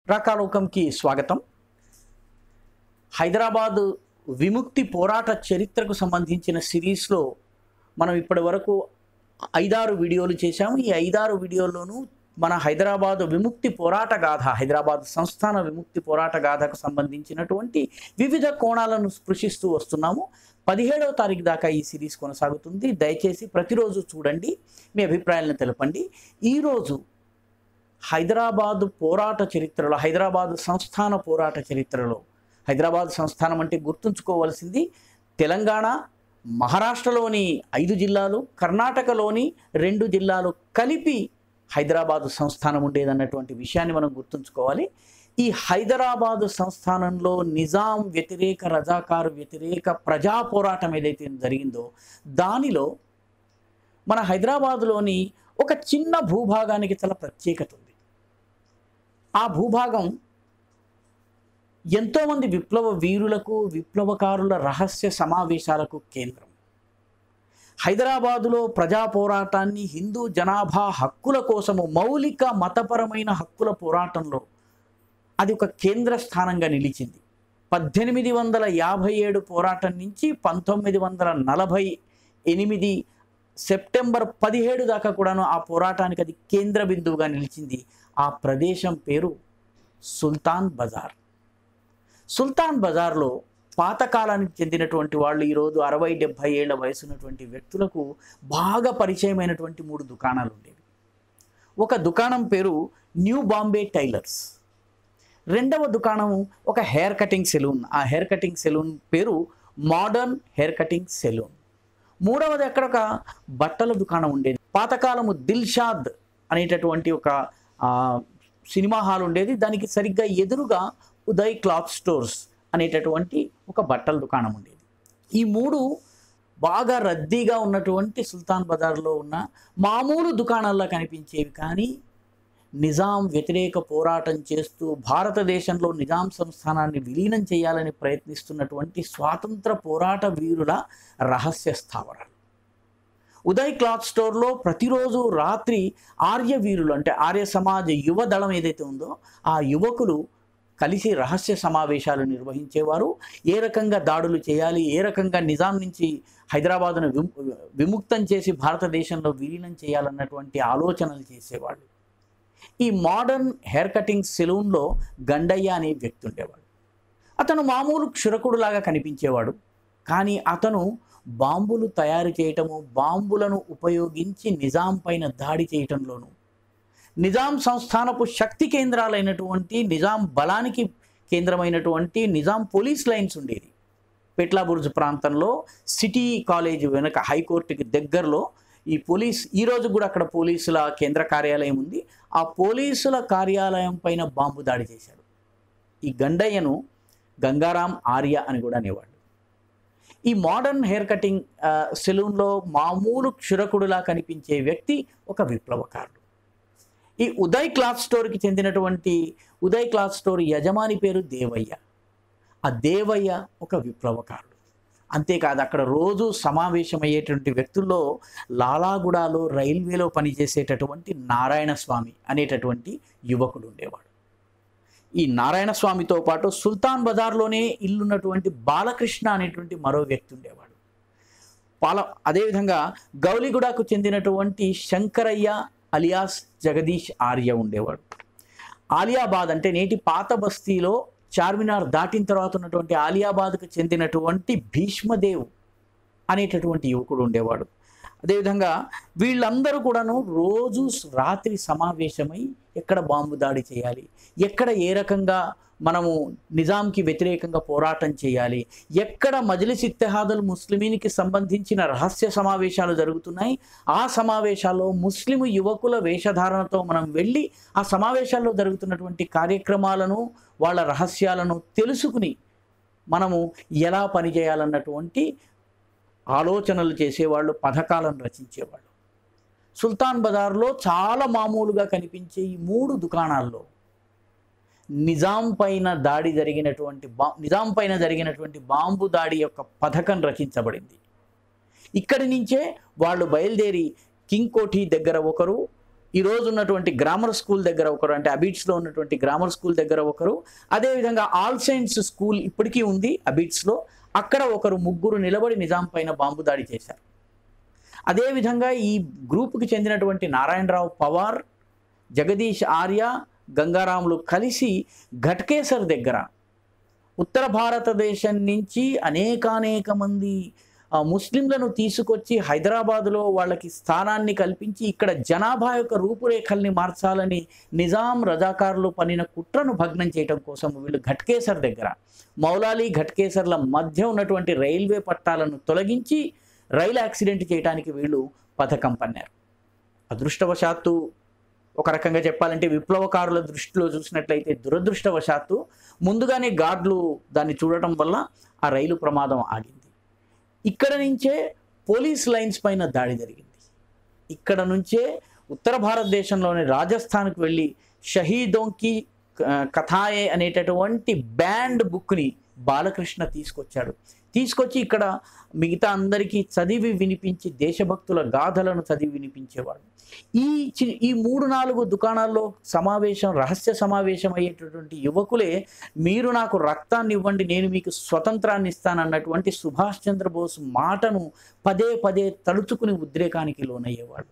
రాకాలోకంకి స్వాగతం హైదరాబాద్ విముక్తి పోరాట చరిత్రకు సంబంధించిన సిరీస్లో మనం ఇప్పటి వరకు ఐదారు వీడియోలు చేశాము ఈ ఐదారు వీడియోల్లోనూ మన హైదరాబాద్ విముక్తి పోరాట గాథ హైదరాబాద్ సంస్థాన విముక్తి పోరాట గాథకు సంబంధించినటువంటి వివిధ కోణాలను స్పృశిస్తూ వస్తున్నాము పదిహేడవ తారీఖు దాకా ఈ సిరీస్ కొనసాగుతుంది దయచేసి ప్రతిరోజు చూడండి మీ అభిప్రాయాలను తెలపండి ఈరోజు హైదరాబాద్ పోరాట చరిత్రలో హైదరాబాద్ సంస్థాన పోరాట చరిత్రలో హైదరాబాద్ సంస్థానం అంటే గుర్తుంచుకోవాల్సింది తెలంగాణ మహారాష్ట్రలోని ఐదు జిల్లాలు కర్ణాటకలోని రెండు జిల్లాలు కలిపి హైదరాబాద్ సంస్థానం ఉండేదన్నటువంటి విషయాన్ని మనం గుర్తుంచుకోవాలి ఈ హైదరాబాదు సంస్థానంలో నిజాం వ్యతిరేక రజాకారు వ్యతిరేక ప్రజా పోరాటం ఏదైతే జరిగిందో దానిలో మన హైదరాబాదులోని ఒక చిన్న భూభాగానికి చాలా ప్రత్యేకత ఉంది ఆ భూభాగం ఎంతోమంది విప్లవ వీరులకు విప్లవకారుల రహస్య సమావేశాలకు కేంద్రం హైదరాబాదులో ప్రజా పోరాటాన్ని హిందూ జనాభా హక్కుల కోసము మౌలిక మతపరమైన హక్కుల పోరాటంలో అది ఒక కేంద్ర స్థానంగా నిలిచింది పద్దెనిమిది వందల యాభై ఏడు పోరాటం నుంచి పంతొమ్మిది వందల నలభై ఎనిమిది సెప్టెంబర్ పదిహేడు దాకా కూడాను ఆ పోరాటానికి అది కేంద్ర బిందువుగా నిలిచింది ఆ ప్రదేశం పేరు సుల్తాన్ బజార్ సుల్తాన్ బజార్లో పాతకాలానికి చెందినటువంటి వాళ్ళు ఈరోజు అరవై డెబ్భై ఏళ్ల వయసున్నటువంటి వ్యక్తులకు బాగా పరిచయమైనటువంటి మూడు దుకాణాలు ఉండేవి ఒక దుకాణం పేరు న్యూ బాంబే టైలర్స్ రెండవ దుకాణం ఒక హెయిర్ కటింగ్ సెలూన్ ఆ హెయిర్ కటింగ్ సెలూన్ పేరు మోడర్న్ హెయిర్ కటింగ్ సెలూన్ మూడవది అక్కడ ఒక బట్టల దుకాణం ఉండేది పాతకాలము దిల్షాద్ అనేటటువంటి ఒక ఆ, సినిమా హాల్ ఉండేది దానికి సరిగ్గా ఎదురుగా ఉదయ్ క్లాత్ స్టోర్స్ అనేటటువంటి ఒక బట్టల దుకాణం ఉండేది ఈ మూడు బాగా రద్దీగా ఉన్నటువంటి సుల్తాన్ బజార్లో ఉన్న మామూలు దుకాణాల్లో కనిపించేవి కానీ నిజాం వ్యతిరేక పోరాటం చేస్తూ భారతదేశంలో నిజాం సంస్థానాన్ని విలీనం చేయాలని ప్రయత్నిస్తున్నటువంటి స్వాతంత్ర పోరాట వీరుల రహస్య స్థావరాలు ఉదయ్ క్లాత్ స్టోర్లో ప్రతిరోజు రాత్రి ఆర్య వీరులు అంటే ఆర్య సమాజ్ యువ దళం ఏదైతే ఉందో ఆ యువకులు కలిసి రహస్య సమావేశాలు నిర్వహించేవారు ఏ రకంగా దాడులు చేయాలి ఏ రకంగా నిజాం నుంచి హైదరాబాదును విము విముక్తం చేసి భారతదేశంలో విలీనం చేయాలన్నటువంటి ఆలోచనలు చేసేవాళ్ళు ఈ మోడర్న్ హెయిర్ కటింగ్ సెలూన్లో గండయ్య అనే వ్యక్తి ఉండేవాడు అతను మామూలు క్షురకుడులాగా కనిపించేవాడు కానీ అతను బాంబులు తయారు చేయటము బాంబులను ఉపయోగించి నిజాం పైన దాడి చేయటంలోనూ నిజాం సంస్థానపు శక్తి కేంద్రాలైనటువంటి నిజాం బలానికి కేంద్రమైనటువంటి నిజాం పోలీస్ లైన్స్ ఉండేది పెట్లాబుర్జ్ ప్రాంతంలో సిటీ కాలేజ్ వెనక హైకోర్టుకి దగ్గరలో ఈ పోలీస్ ఈ రోజు కూడా అక్కడ పోలీసుల కేంద్ర కార్యాలయం ఉంది ఆ పోలీసుల కార్యాలయం పైన బాంబు దాడి చేశాడు ఈ గండయ్యను గంగారాం ఆర్య అని కూడా అనేవాడు ఈ మోడర్న్ హెయిర్ కటింగ్ ఆ, సెలూన్లో మామూలు క్షురకుడులా కనిపించే వ్యక్తి ఒక విప్లవకారుడు ఈ ఉదయ్ క్లాత్ స్టోర్కి చెందినటువంటి ఉదయ్ క్లాత్ స్టోర్ యజమాని పేరు దేవయ్య ఆ దేవయ్య ఒక విప్లవకారుడు అంతేకాదు అక్కడ రోజు సమావేశమయ్యేటువంటి వ్యక్తుల్లో లాలాగూడలో రైల్వేలో పనిచేసేటటువంటి నారాయణ స్వామి అనేటటువంటి యువకుడు ఉండేవాడు ఈ నారాయణ స్వామితో పాటు సుల్తాన్ బజార్లోనే ఇల్లున్నటువంటి బాలకృష్ణ అనేటువంటి మరో వ్యక్తి ఉండేవాడు పాల అదేవిధంగా గౌలిగూడకు చెందినటువంటి శంకరయ్య అలియాస్ జగదీష్ ఆర్య ఉండేవాడు ఆలియాబాద్ అంటే నేటి పాత బస్తీలో చార్మినార్ దాటిన తర్వాత ఉన్నటువంటి ఆలియాబాద్కు చెందినటువంటి భీష్మదేవ్ అనేటటువంటి యువకుడు ఉండేవాడు అదేవిధంగా వీళ్ళందరూ కూడాను రోజు రాత్రి సమావేశమై ఎక్కడ బాంబు దాడి చేయాలి ఎక్కడ ఏ రకంగా మనము నిజాంకి వ్యతిరేకంగా పోరాటం చేయాలి ఎక్కడ మజ్లిస్ ఇత్తెహాదుల్ ముస్లిమీన్కి సంబంధించిన రహస్య సమావేశాలు జరుగుతున్నాయి ఆ సమావేశాల్లో ముస్లిం యువకుల వేషధారణతో మనం వెళ్ళి ఆ సమావేశాల్లో జరుగుతున్నటువంటి కార్యక్రమాలను వాళ్ళ రహస్యాలను తెలుసుకుని మనము ఎలా పనిచేయాలన్నటువంటి ఆలోచనలు చేసేవాళ్ళు పథకాలను రచించేవాళ్ళు సుల్తాన్ బజార్లో చాలా మామూలుగా కనిపించే ఈ మూడు దుకాణాల్లో నిజాం పైన దాడి జరిగినటువంటి బా నిజాం పైన జరిగినటువంటి బాంబు దాడి యొక్క పథకం రచించబడింది ఇక్కడి నుంచే వాళ్ళు బయలుదేరి కింగ్ కోఠి దగ్గర ఒకరు ఈ రోజు ఉన్నటువంటి గ్రామర్ స్కూల్ దగ్గర ఒకరు అంటే అబీట్స్లో ఉన్నటువంటి గ్రామర్ స్కూల్ దగ్గర ఒకరు అదేవిధంగా ఆల్ సైన్స్ స్కూల్ ఇప్పటికీ ఉంది అబీట్స్లో అక్కడ ఒకరు ముగ్గురు నిలబడి నిజాం పైన బాంబు దాడి చేశారు అదేవిధంగా ఈ గ్రూపుకి చెందినటువంటి నారాయణరావు పవార్ జగదీష్ ఆర్య గంగారాములు కలిసి ఘట్కేసర్ దగ్గర ఉత్తర భారతదేశం నుంచి అనేకానేక మంది ఆ, ముస్లింలను తీసుకొచ్చి హైదరాబాదులో వాళ్ళకి స్థానాన్ని కల్పించి ఇక్కడ జనాభా యొక్క రూపురేఖల్ని మార్చాలని నిజాం రజాకారులు పనిన కుట్రను భగ్నం చేయడం కోసం వీళ్ళు ఘట్కేసర్ దగ్గర మౌలాలి ఘట్కేసర్ల మధ్య ఉన్నటువంటి రైల్వే పట్టాలను తొలగించి రైలు యాక్సిడెంట్ చేయడానికి వీళ్ళు పథకం పన్నారు అదృష్టవశాత్తు ఒక రకంగా చెప్పాలంటే విప్లవకారుల దృష్టిలో చూసినట్లయితే దురదృష్టవశాత్తు ముందుగానే గార్డులు దాన్ని చూడటం వల్ల ఆ రైలు ప్రమాదం ఆగింది ఇక్కడ నుంచే పోలీస్ లైన్స్ పైన దాడి జరిగింది ఇక్కడ నుంచే ఉత్తర భారతదేశంలోని రాజస్థాన్కి వెళ్ళి షహీదోంకి ఆ, కథాయే అనేటటువంటి బ్యాండ్ బుక్ని బాలకృష్ణ తీసుకొచ్చాడు తీసుకొచ్చి ఇక్కడ మిగతా అందరికీ చదివి వినిపించి దేశభక్తుల గాథలను చదివి వినిపించేవాడు ఈ చి- ఈ మూడు నాలుగు దుకాణాల్లో సమావేశం రహస్య సమావేశం అయ్యేటటువంటి యువకులే మీరు నాకు రక్తాన్ని ఇవ్వండి నేను మీకు స్వతంత్రాన్ని ఇస్తానన్నటువంటి సుభాష్ చంద్రబోస్ మాటను పదే పదే తలుచుకుని ఉద్రేకానికి లోనయ్యేవాడు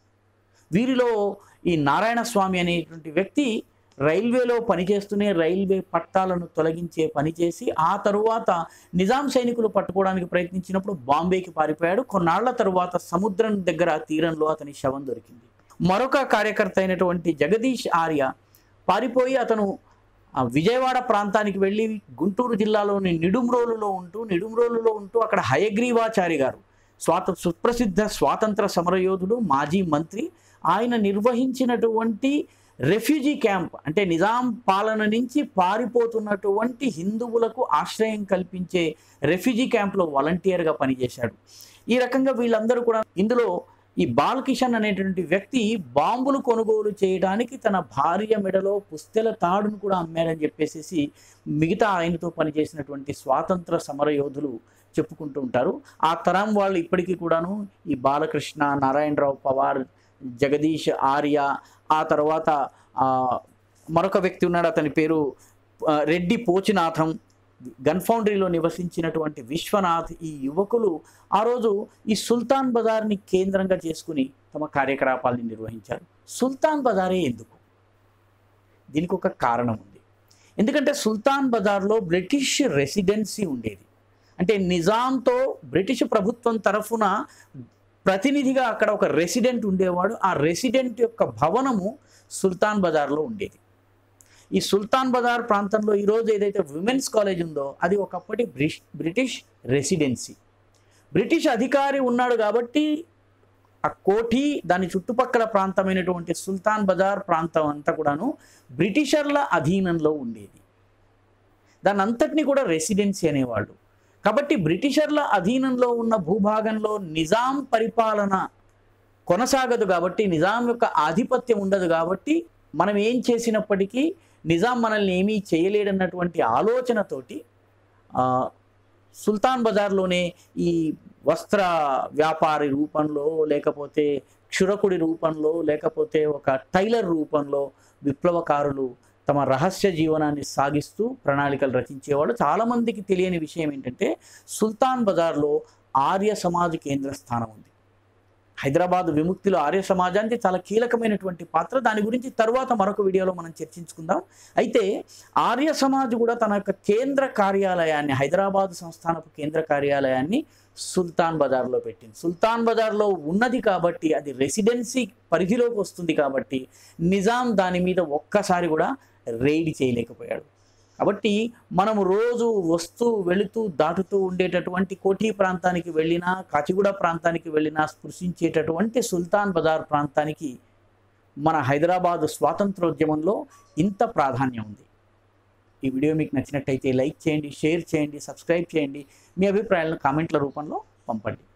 వీరిలో ఈ నారాయణ స్వామి అనేటువంటి వ్యక్తి రైల్వేలో పనిచేస్తూనే రైల్వే పట్టాలను తొలగించే పని చేసి ఆ తరువాత నిజాం సైనికులు పట్టుకోవడానికి ప్రయత్నించినప్పుడు బాంబేకి పారిపోయాడు కొన్నాళ్ల తరువాత సముద్రం దగ్గర తీరంలో అతని శవం దొరికింది మరొక కార్యకర్త అయినటువంటి జగదీష్ ఆర్య పారిపోయి అతను ఆ విజయవాడ ప్రాంతానికి వెళ్ళి గుంటూరు జిల్లాలోని నిడుమ్రోలులో ఉంటూ నిడుమ్రోలులో ఉంటూ అక్కడ హయగ్రీవాచారి గారు స్వాత సుప్రసిద్ధ స్వాతంత్ర సమరయోధుడు మాజీ మంత్రి ఆయన నిర్వహించినటువంటి రెఫ్యూజీ క్యాంప్ అంటే నిజాం పాలన నుంచి పారిపోతున్నటువంటి హిందువులకు ఆశ్రయం కల్పించే రెఫ్యూజీ క్యాంప్లో వాలంటీర్గా పనిచేశాడు ఈ రకంగా వీళ్ళందరూ కూడా ఇందులో ఈ బాలకిషన్ అనేటువంటి వ్యక్తి బాంబులు కొనుగోలు చేయడానికి తన భార్య మెడలో పుస్తెల తాడును కూడా అమ్మారని చెప్పేసి మిగతా ఆయనతో పనిచేసినటువంటి స్వాతంత్ర సమరయోధులు చెప్పుకుంటూ ఉంటారు ఆ తరం వాళ్ళు ఇప్పటికీ కూడాను ఈ బాలకృష్ణ నారాయణరావు పవార్ జగదీష్ ఆర్య ఆ తర్వాత ఆ, మరొక వ్యక్తి ఉన్నాడు అతని పేరు ఆ, రెడ్డి పోచినాథం గన్ ఫౌండరీలో నివసించినటువంటి విశ్వనాథ్ ఈ యువకులు ఆ రోజు ఈ సుల్తాన్ బజార్ని కేంద్రంగా చేసుకుని తమ కార్యకలాపాలను నిర్వహించారు సుల్తాన్ బజారే ఎందుకు దీనికి ఒక కారణం ఉంది ఎందుకంటే సుల్తాన్ బజార్లో బ్రిటిష్ రెసిడెన్సీ ఉండేది అంటే నిజాంతో బ్రిటిష్ ప్రభుత్వం తరఫున ప్రతినిధిగా అక్కడ ఒక రెసిడెంట్ ఉండేవాడు ఆ రెసిడెంట్ యొక్క భవనము సుల్తాన్ బజార్లో ఉండేది ఈ సుల్తాన్ బజార్ ప్రాంతంలో ఈరోజు ఏదైతే విమెన్స్ కాలేజ్ ఉందో అది ఒకప్పటి బ్రిష్ బ్రిటిష్ రెసిడెన్సీ బ్రిటిష్ అధికారి ఉన్నాడు కాబట్టి ఆ కోఠి దాని చుట్టుపక్కల ప్రాంతమైనటువంటి సుల్తాన్ బజార్ ప్రాంతం అంతా కూడాను బ్రిటిషర్ల అధీనంలో ఉండేది దాని అంతటిని కూడా రెసిడెన్సీ అనేవాళ్ళు కాబట్టి బ్రిటిషర్ల అధీనంలో ఉన్న భూభాగంలో నిజాం పరిపాలన కొనసాగదు కాబట్టి నిజాం యొక్క ఆధిపత్యం ఉండదు కాబట్టి మనం ఏం చేసినప్పటికీ నిజాం మనల్ని ఏమీ చేయలేడన్నటువంటి ఆలోచనతోటి ఆ, సుల్తాన్ బజార్లోనే ఈ వస్త్ర వ్యాపారి రూపంలో లేకపోతే క్షురకుడి రూపంలో లేకపోతే ఒక టైలర్ రూపంలో విప్లవకారులు తమ రహస్య జీవనాన్ని సాగిస్తూ ప్రణాళికలు రచించేవాళ్ళు చాలామందికి తెలియని విషయం ఏంటంటే సుల్తాన్ బజార్లో ఆర్య సమాజ్ కేంద్ర స్థానం ఉంది హైదరాబాద్ విముక్తిలో ఆర్య సమాజానికి చాలా కీలకమైనటువంటి పాత్ర దాని గురించి తర్వాత మరొక వీడియోలో మనం చర్చించుకుందాం అయితే ఆర్య సమాజ్ కూడా తన యొక్క కేంద్ర కార్యాలయాన్ని హైదరాబాద్ సంస్థానపు కేంద్ర కార్యాలయాన్ని సుల్తాన్ బజార్లో పెట్టింది సుల్తాన్ బజార్లో ఉన్నది కాబట్టి అది రెసిడెన్సీ పరిధిలోకి వస్తుంది కాబట్టి నిజాం దాని మీద ఒక్కసారి కూడా రైడ్ చేయలేకపోయాడు కాబట్టి మనము రోజు వస్తూ వెళుతూ దాటుతూ ఉండేటటువంటి కోఠీ ప్రాంతానికి వెళ్ళినా కాచిగూడ ప్రాంతానికి వెళ్ళినా స్పృశించేటటువంటి సుల్తాన్ బజార్ ప్రాంతానికి మన హైదరాబాదు స్వాతంత్రోద్యమంలో ఇంత ప్రాధాన్యం ఉంది ఈ వీడియో మీకు నచ్చినట్టయితే లైక్ చేయండి షేర్ చేయండి సబ్స్క్రైబ్ చేయండి మీ అభిప్రాయాలను కామెంట్ల రూపంలో పంపండి